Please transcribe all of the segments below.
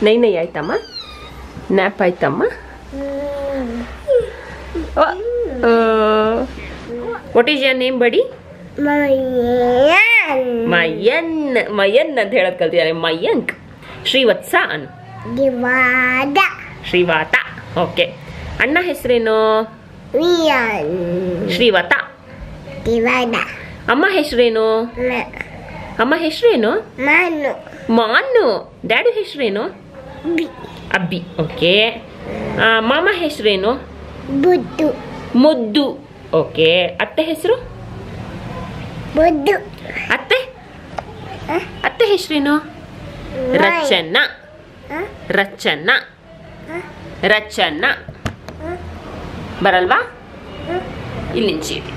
ನೈ ನೈ ಆಯ್ತಮ್ಮ ನ್ಯಾಪ್ ಆಯ್ತಮ್ಮ ವಾಟ್ ಈಸ್ ಯರ್ ನೇಮ್ ಬಡಿ ಮಯನ್ ಮಯನ್ ಅಂತ ಹೇಳೋದು ಕಲ್ತಿದ್ದಾರೆ ಮಯಂಕ್ ಶ್ರೀವತ್ಸ ಅನ್ ದಿವಾದ ಶ್ರೀವಾತ ಓಕೆ ಅಣ್ಣ ಹೆಸರೇನು ವಿಯನ್ ಶ್ರೀವತ ದಿವಾದ ಅಮ್ಮ ಹೆಸರೇನು ಅಮ್ಮ ಹೆಸರೇನು ಮನು ಮಾನು ಡ್ಯಾಡಿ ಹೆಸರೇನು ಬಿ ಅಬ್ಬಿ ಓಕೆ ಮಾಮ ಹೆಸರೇನು ಬುದ್ದು ಮುದ್ದು ಓಕೆ ಅತ್ತೆ ಹೆಸರು ಬುದ್ದು ಅತ್ತೆ ಅತ್ತೆ ಹೆಸರೇನು ರಚನ ರಚನ ರಚನ ಬರಲ್ವಾ ಇಲ್ಲಿ ಚೀಟಿ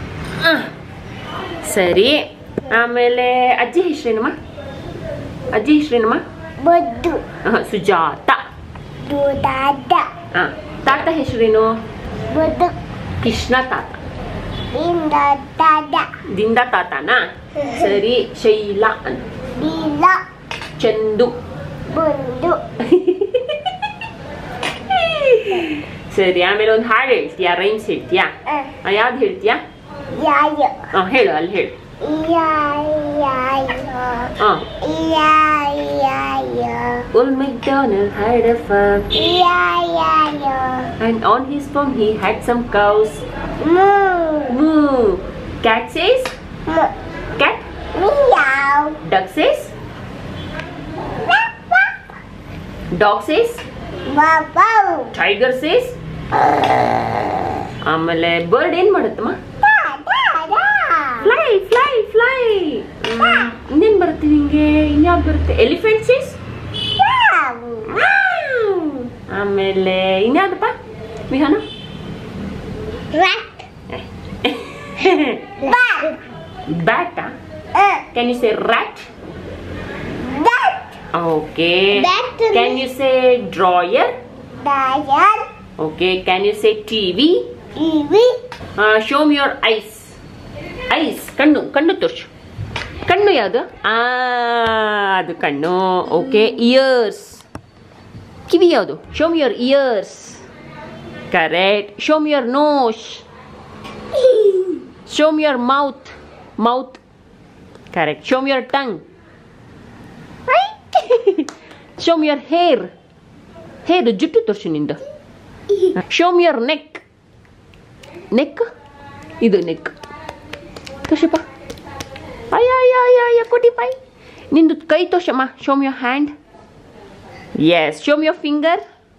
ಸರಿ ಆಮೇಲೆ ಅಜ್ಜಿ ಹೆಸರೇನಮ್ಮ ಅಜ್ಜಿ ಹೆಸರೇನಮ್ಮ ಬುದ್ದು ಆಹಾ, ಸುಜಾತ ದುದಾದ ಆ, ತಾತ ಹೆಸರೇನು ಬುದ್ದು ಕೃಷ್ಣ ತಾತ ಇಂದ ದಾದ ದಿಂದ ತಾತನ ಸರಿ ಶೈಲ ಅಂತ ದಿಲ ಚಂದು ಬುಂದು ಸರಿ ಆಮೇಲೆ ಒಂದು ಹಾಡು ಹೇಳ್ತೀಯಾ ರೈಮ್ಸ್ ಹೇಳ್ತೀಯಾ ಯಾವ್ದು ಹೇಳ್ತೀಯಾ ಯಾಯ ಹಾ ಹೇಳು ಅಲ್ಲಿ ಹೇಳು ಯಾಯ ಹಾ ಯಾಯ Old MacDonald had a farm, ಯಾಯ and on his farm he had some cows. ಮೂ Moo. Cat says, moo cat. Meow Duck says, dog says, bow wow tiger says. ಆಮೇಲೆ ಬರ್ಡ್ ಏನ್ ಮಾಡುತ್ತಮ್ಮ ಫ್ಲೈ ಫ್ಲೈ ಫ್ಲೈ ಇನ್ನೇನ್ ಬರುತ್ತೆ ನಿಂಗೆ ಇನ್ಯಾವ್ದು ಬರುತ್ತೆ ಎಲಿಫೆಂಟ್ ಸೇಸ್ ಆಮೇಲೆ ಇನ್ಯಾವ್ದಪ್ಪ Vihaana bat can you say rat okay Bat. Can you say drawer okay can you say TV show me your eyes eyes ಕಣ್ಣು ಕಣ್ಣು ತೋರ್ಸು ಕಣ್ಣು ಯಾವುದು ಆ ಅದು ಕಣ್ಣು ಓಕೆ ಇಯರ್ಸ್ ಕಿವಿ ಯಾವುದು show me your ears correct show me your nose show me your mouth mouth correct show me your tongue show me your hair hair ಜುಟ್ಟು ತೋರ್ಸು ನಿಂದು show me your neck neck ಇದು neck ತೋರ್ಸಪ್ಪ ಅಯ್ಯ ಅಯ್ಯ ಅಯ್ಯ ಅಯ್ಯ ಕೊಡಿ ಬಾಯ್ ನಿಂದು ಕೈ ತೋರ್ಸಮ್ಮ show me your hand yes show me your finger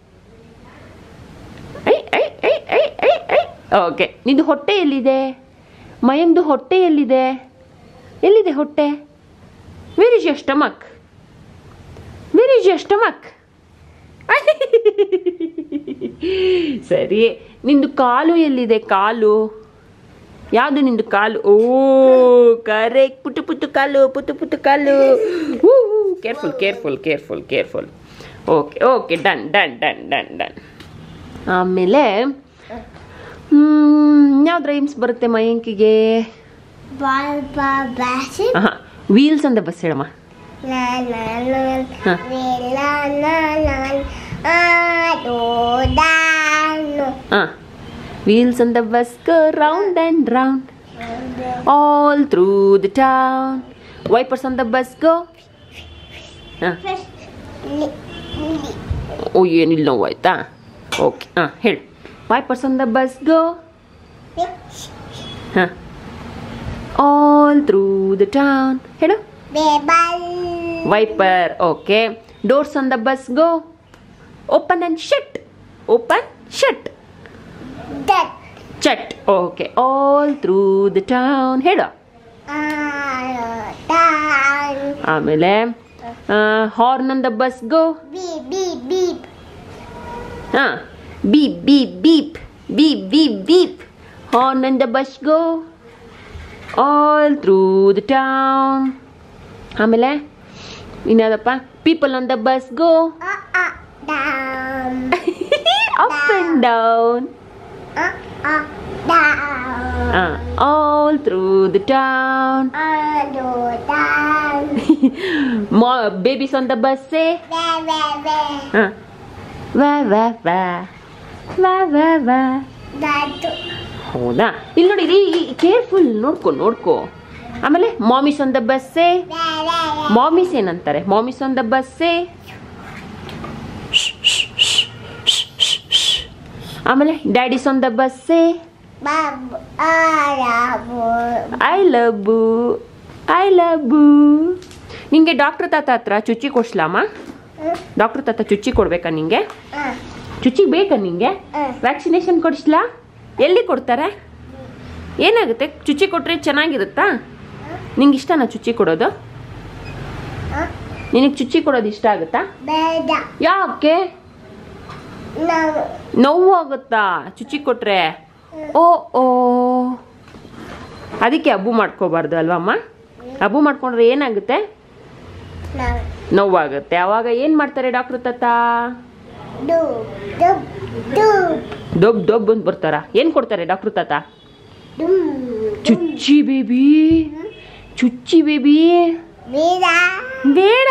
ಐ ಐ ಐ ಐ ಐ ಐ ಓಕೆ ನಿಂದು ಹೊಟ್ಟೆ ಎಲ್ಲಿದೆ ಮಯಂದು ಹೊಟ್ಟೆ ಎಲ್ಲಿದೆ ಎಲ್ಲಿದೆ ಹೊಟ್ಟೆ where is your stomach where is your stomach ಸರಿ ನಿಂದು ಕಾಲು ಎಲ್ಲಿದೆ ಕಾಲು ಯಾವುದು ನಿಂದು ಕಾಲು ಓ ಕರೆಕ್ಟ್ ಪುಟ್ಟು ಪುಟ್ಟು ಕಾಲು ಪುಟ್ಟು ಪುಟ್ಟು ಕಾಲು careful careful careful careful okay okay done done done done done ಆಮೇಲೆ ಯಾವ್ದು ರೈಮ್ಸ್ ಬರುತ್ತೆ ಮಯಂಕಿಗೆ ಹಾಂ ವೀಲ್ಸ್ ಅಂತ ಬಸ್ ಹೇಳಮ್ಮ ಹಾಂ wheels on the bus go round and round all through the town wipers on the bus go ಹಾಂ ಓ ಏನಿಲ್ಲ ನೋವು ಆಯ್ತಾ ಓಕೆ ಹಾಂ ಹೇಳಿ wipers on the bus go ಹಾಂ ಆಲ್ ಥ್ರೂ ದ ಟೌನ್ ಹೇಳು wiper okay doors on the bus go open and shut open shut shut okay all through the town ಹೇಳು ಆಮೇಲೆ horn on the bus go ಹಾಂ beep beep beep beep beep beep horn on the bus go all through the town ಆಮೇಲೆ ಇನ್ಯಾವುದಪ್ಪ people on the bus go up and down all through the town babies on the bus say Ba ba ba. ಹಾಂ ವಾ ವಾ ವಾ ವಾ ವಾ ವಾ Dadu. ಹೌದಾ ಇಲ್ಲಿ ನೋಡಿ ರೀ ಕೇರ್ಫುಲ್ ನೋಡ್ಕೊ ನೋಡ್ಕೊ ಆಮೇಲೆ mummies on the bus say Ba ba ba. Mummies ಏನಂತಾರೆ ಮಾಮಿಸ್ ಆನ್ ದ ಬಸ್ಸೇ ಆಮೇಲೆ daddies on the bus say Babu. Arabu. I love ಬೂ ಐ ಲವ್ ಬೂ ನಿಂಗೆ ಡಾಕ್ಟ್ರ್ ತಾತ ಹತ್ರ ಚುಚ್ಚಿ ಕೊಡ್ಸ್ಲಾಮ ಡಾಕ್ಟ್ರ್ ತಾತ ಚುಚ್ಚಿ ಕೊಡ್ಬೇಕಾ ನಿಂಗೆ Ah. ಚುಚ್ಚಿ ಬೇಕಾ ನಿಂಗೆ ಹ್ಮ್. ವ್ಯಾಕ್ಸಿನೇಷನ್ ಕೊಡಿಸ್ಲಾ ಎಲ್ಲಿ ಕೊಡ್ತಾರೆ ಏನಾಗುತ್ತೆ ಚುಚ್ಚಿ ಕೊಟ್ರೆ ಚೆನ್ನಾಗಿರುತ್ತಾ ನಿಂಗೆ ಇಷ್ಟನಾ ಚುಚ್ಚಿ ಕೊಡೋದು Ah. ನಿನಗೆ ಚುಚ್ಚಿ ಕೊಡೋದು ಇಷ್ಟ ಆಗುತ್ತಾ Beda. ಯಾಕೆ No. ನೋವು ಆಗುತ್ತಾ ಚುಚ್ಚಿ ಕೊಟ್ರೆ ಓ ಓ ಅದಕ್ಕೆ ಹಬ್ಬು ಮಾಡ್ಕೋಬಾರ್ದು ಅಲ್ವಾ ಅಮ್ಮ ಹಬ್ಬು ಮಾಡ್ಕೊಂಡ್ರೆ ಏನಾಗುತ್ತೆ No. ನೋವಾಗುತ್ತೆ ಅವಾಗ ಏನು ಮಾಡ್ತಾರೆ ಡಾಕ್ಟ್ರ್ ತಾತ Do. Do. Do. ದೊಬ್ ದೊಬ್ ಅಂತ ಬರ್ತಾರ ಏನು ಕೊಡ್ತಾರೆ ಡಾಕ್ಟ್ರ್ ತಾತ Do. ಚುಚ್ಚಿ ಬೇಬಿ ಚುಚ್ಚಿ ಬೇಬಿ Beda. ಬೇಡ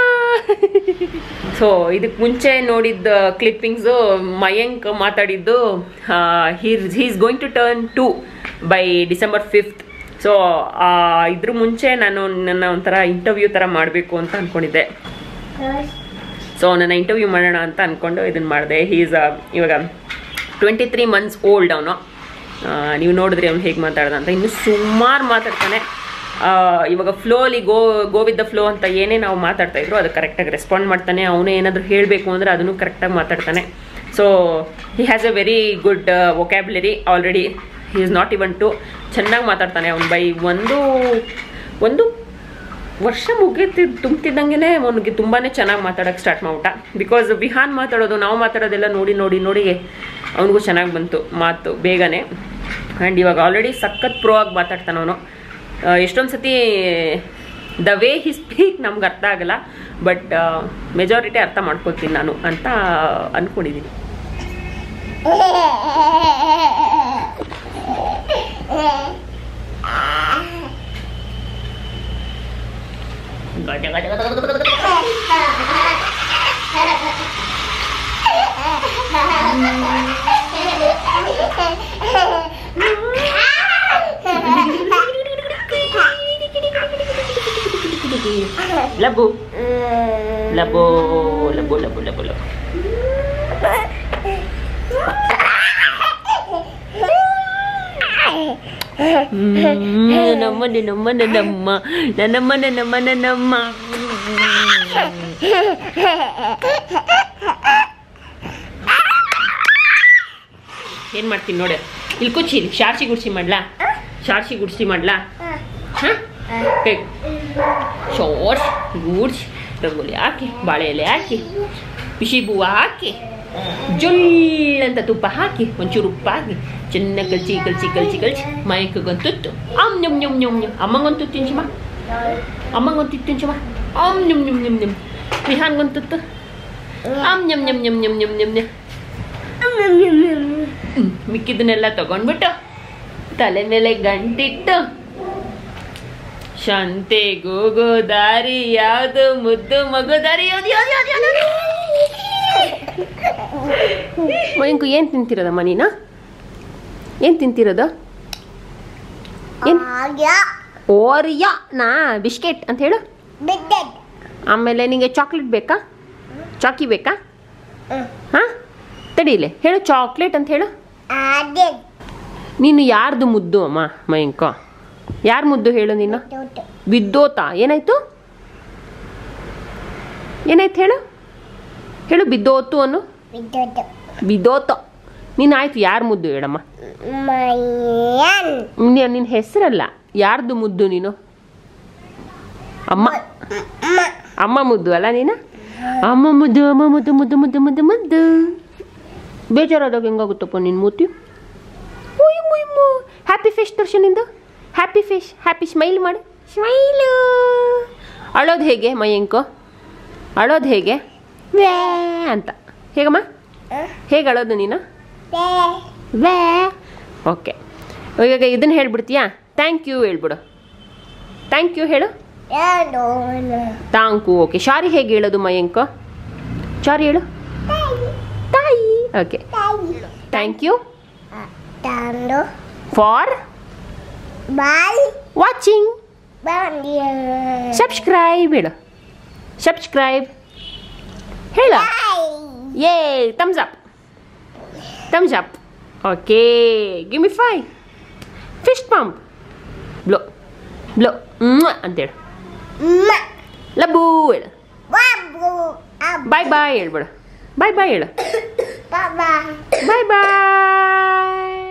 ಸೊ ಇದಕ್ಕೆ ಮುಂಚೆ ನೋಡಿದ್ದ ಕ್ಲಿಪ್ಪಿಂಗ್ಸು ಮಯಾಂಕ್ ಮಾತಾಡಿದ್ದು he's going to turn two by December fifth so ಇದ್ರ ಮುಂಚೆ ನಾನು ನನ್ನ ಒಂಥರ ಇಂಟರ್ವ್ಯೂ ಥರ ಮಾಡಬೇಕು ಅಂತ ಅಂದ್ಕೊಂಡಿದ್ದೆ ಸೊ ನನ್ನ ಇಂಟರ್ವ್ಯೂ ಮಾಡೋಣ ಅಂತ ಅಂದ್ಕೊಂಡು ಇದನ್ನು ಮಾಡಿದೆ ಹೀಸ್ ಇವಾಗ ಟ್ವೆಂಟಿ ತ್ರೀ ಮಂತ್ಸ್ ಓಲ್ಡ್ ಅವನು ನೀವು ನೋಡಿದ್ರಿ ಅವ್ನು ಹೇಗೆ ಮಾತಾಡ್ದ ಅಂತ ಇನ್ನು ಸುಮಾರು ಮಾತಾಡ್ತಾನೆ ಆ, ಇವಾಗ ಫ್ಲೋಲಿ go go with the flow ಅಂತ ಏನೇ ನಾವು ಮಾತಾಡ್ತಾ ಇದ್ರು ಅದು ಕರೆಕ್ಟಾಗಿ ರೆಸ್ಪಾಂಡ್ ಮಾಡ್ತಾನೆ ಅವನೇ ಏನಾದರೂ ಹೇಳಬೇಕು ಅಂದರೆ ಅದನ್ನು ಕರೆಕ್ಟಾಗಿ ಮಾತಾಡ್ತಾನೆ so he has a very good vocabulary already he is not even two ಚೆನ್ನಾಗಿ ಮಾತಾಡ್ತಾನೆ ಅವ್ನು ಬೈ ಒಂದು ಒಂದು ವರ್ಷ ಮುಗೀತಿ ತುಂಬ್ತಿದ್ದಂಗೆ ಅವನಿಗೆ ತುಂಬಾ ಚೆನ್ನಾಗಿ ಮಾತಾಡೋಕ್ಕೆ ಸ್ಟಾರ್ಟ್ ಮಾಡ್ಬಿಟ್ಟ ಬಿಕಾಸ್ ವಿಹಾನ್ ಮಾತಾಡೋದು ನಾವು ಮಾತಾಡೋದೆಲ್ಲ ನೋಡಿ ನೋಡಿ ನೋಡಿ ಅವನಿಗೂ ಚೆನ್ನಾಗಿ ಬಂತು ಮಾತು ಬೇಗನೆ ಆ್ಯಂಡ್ ಇವಾಗ ಆಲ್ರೆಡಿ ಸಖತ್ ಪ್ರೋ ಆಗಿ ಮಾತಾಡ್ತಾನೆ ಅವನು ಎಷ್ಟೊಂದು ಸತಿ ದ ವೇ ಹಿ ಸ್ಪೀಕ್ ನಮ್ಗೆ ಅರ್ಥ ಆಗಲ್ಲ ಬಟ್ ಮೆಜಾರಿಟಿ ಅರ್ಥ ಮಾಡ್ಕೊತೀನಿ ನಾನು ಅಂತ ಅಂದ್ಕೊಂಡಿದ್ದೀನಿ ಲಬು ಲಬೋ ಲಬು ಲಬು ಲಬು ಲಬು ನನ್ನಮ್ಮ ನನ್ನಮ್ಮ ನನ್ನಮ್ಮ ನನ್ನಮ್ಮ ನನ್ನಮ್ಮ ನನ್ನಮ್ಮ ಏನ್ ಮಾಡ್ತೀನಿ ನೋಡು ಇಲ್ಲಿ ಕುಚ್ಚಿ ಇಲ್ಲಿ ಶಾರ್ಸಿ ಗುಡ್ಸಿ ಮಾಡ್ಲಾ ಶಾರ್ಸಿ ಗುಡ್ಸಿ ಮಾಡ್ಲಾ ಹಾ ಶೋರ್ಸ್ ಗೂಡ್ಸ್ ರಂಗೋಲಿ ಹಾಕಿ ಬಾಳೆ ಎಲೆ ಹಾಕಿ ಬಿಸಿ ಹೂವು ಹಾಕಿ ಜೊಳ್ಳ ಅಂತ ತುಪ್ಪ ಹಾಕಿ ಒಂಚೂರು ಉಪ್ಪು ಹಾಕಿ ಚೆನ್ನಾಗಿ ಕಲ್ಚಿ ಕಲ್ಚಿ ಕಲ್ಚಿ ಕಲ್ಚಿ ಮೈಕಗೊಂದು ತುತ್ತು ಆಮ್ ನಮ್ ನಮ್ ನಮ್ ನಮ್ ಅಮ್ಮಂಗೊಂದು ತುತ್ತು ತಿನ್ಸಮ್ಮ ಅಮ್ಮಂಗೊಂದು ತುತ್ತು ತಿನ್ಸಮ್ಮ ಆಮ್ ನಮ್ ನಮ್ ನಮ್ ನಮ್ ವಿಹಾನ್ಗೊಂದು ತುತ್ತು ಆಮ್ ನಮ್ ನಮ್ ನಮ್ ನಮ್ ನಮ್ ನಮ್ ನಮ್ ಹ್ಮ್, ಮಿಕ್ಕಿದ್ದನ್ನೆಲ್ಲ ತಗೊಂಡ್ಬಿಟ್ಟು ತಲೆ ಮೇಲೆ ಗಂಟಿಟ್ಟು ಶಾಂತೆ ಗೋಗೋ ದಾರಿ ಯಾವುದು ಮುದ್ದು ಮಗು ದಾರಿ ಯಾವ್ದು ಯಾವ್ದು ಯಾವ್ದು ಯಾವ್ದು ಮಯಂಕು ಏನು ತಿಂತಿರೋದಮ್ಮ ನೀನು ಏನು ತಿಂತಿರೋದು ಏನು Agak. ಓರಿಯಾ ನಾ ಬಿಸ್ಕೆಟ್ ಅಂತ ಹೇಳು Bedek. ಆಮೇಲೆ ನಿಂಗೆ ಚಾಕ್ಲೇಟ್ ಬೇಕಾ ಚಾಕಿ ಬೇಕಾ Hmm. ಹಾಂ ತಡೀಲೆ ಹೇಳು ಚಾಕ್ಲೇಟ್ ಅಂತ ಹೇಳು Adik. ನೀನು ಯಾರ್ದು ಮುದ್ದು ಅಮ್ಮ ಮಯಂಕ ಯಾರ ಮುದ್ದು ಹೇಳು ನೀನು Tutup. ಬಿದ್ದೋತ ಏನಾಯ್ತು ಏನಾಯ್ತು ಹೇಳು ಹೇಳು ಬಿದ್ದೋತು ಅನ್ನು Tutup. ಬಿದ್ದೋತ ನೀನು ಆಯ್ತು ಯಾರ ಮುದ್ದು ಹೇಳಮ್ಮ Mayan. ನಿನ್ನ ಹೆಸರಲ್ಲ ಯಾರ್ದು ಮುದ್ದು ನೀನು ಅಮ್ಮ Mak. ಅಮ್ಮ ಮುದ್ದು ಅಲ್ಲ ನೀನು ಅಮ್ಮ ಮುದ್ದು ಅಮ್ಮ ಮುದ್ದು ಮುದ್ದು ಮುದ್ದು ಮುದ್ದು ಮುದ್ದು ಬೇಜಾರಾದಾಗ ಹೆಂಗಾಗುತ್ತಪ್ಪ ನಿನ್ನ ಮೂತಿ ಹ್ಯಾಪಿ ಫೇಸ್ ದರ್ಶನಿಂದ ಹ್ಯಾಪಿ ಫೇಸ್ ಹ್ಯಾಪಿ ಸ್ಮೈಲ್ ಮಾಡು ಸ್ಮೈಲು ಅಳೋದು ಹೇಗೆ ಮಯಂಕು ಅಳೋದು ಹೇಗೆ ವ್ಯಾ ಅಂತ ಹೇಗಮ್ಮ ಹೇಗೆ ಅಳೋದು ನೀನು Be. ವ್ಯಾ ಓಕೆ ಇವಾಗ ಇದನ್ನು ಹೇಳ್ಬಿಡ್ತೀಯಾ ಥ್ಯಾಂಕ್ ಯು ಹೇಳ್ಬಿಡು ಥ್ಯಾಂಕ್ ಯು ಹೇಳು ಎರಡು ತಾಂಕು ಓಕೆ ಶಾರಿ ಹೇಗೆ ಹೇಳೋದು ಮಯಾಂಕ ಶಾರಿ ಹೇಳು ತಾಯಿ ಓಕೆ ಥ್ಯಾಂಕ್ ಯು ತಂದು ಫಾರ್ ಬಾಲ್ ವಾಚಿಂಗ್ ಬಂದಿಯ ಸಬ್ಸ್ಕ್ರೈಬ್ ಹೇಳು ಸಬ್ಸ್ಕ್ರೈಬ್ ಹೇಳ ಯೇ thumbs up thumbs up okay give me five fish pump blow blow ಅಂತೇಳು ಮ ಲಬ್ಬೂ ಹೇಳು ಬಾಬು ಅಬ್ಬ ಬಾಯ್ ಬಾಯ್ ಹೇಳ್ಬೇಡ ಬಾಯ್ ಬಾಯ್ ಹೇಳು ಬಾಬಾ ಬಾಯ್ ಬಾಯ್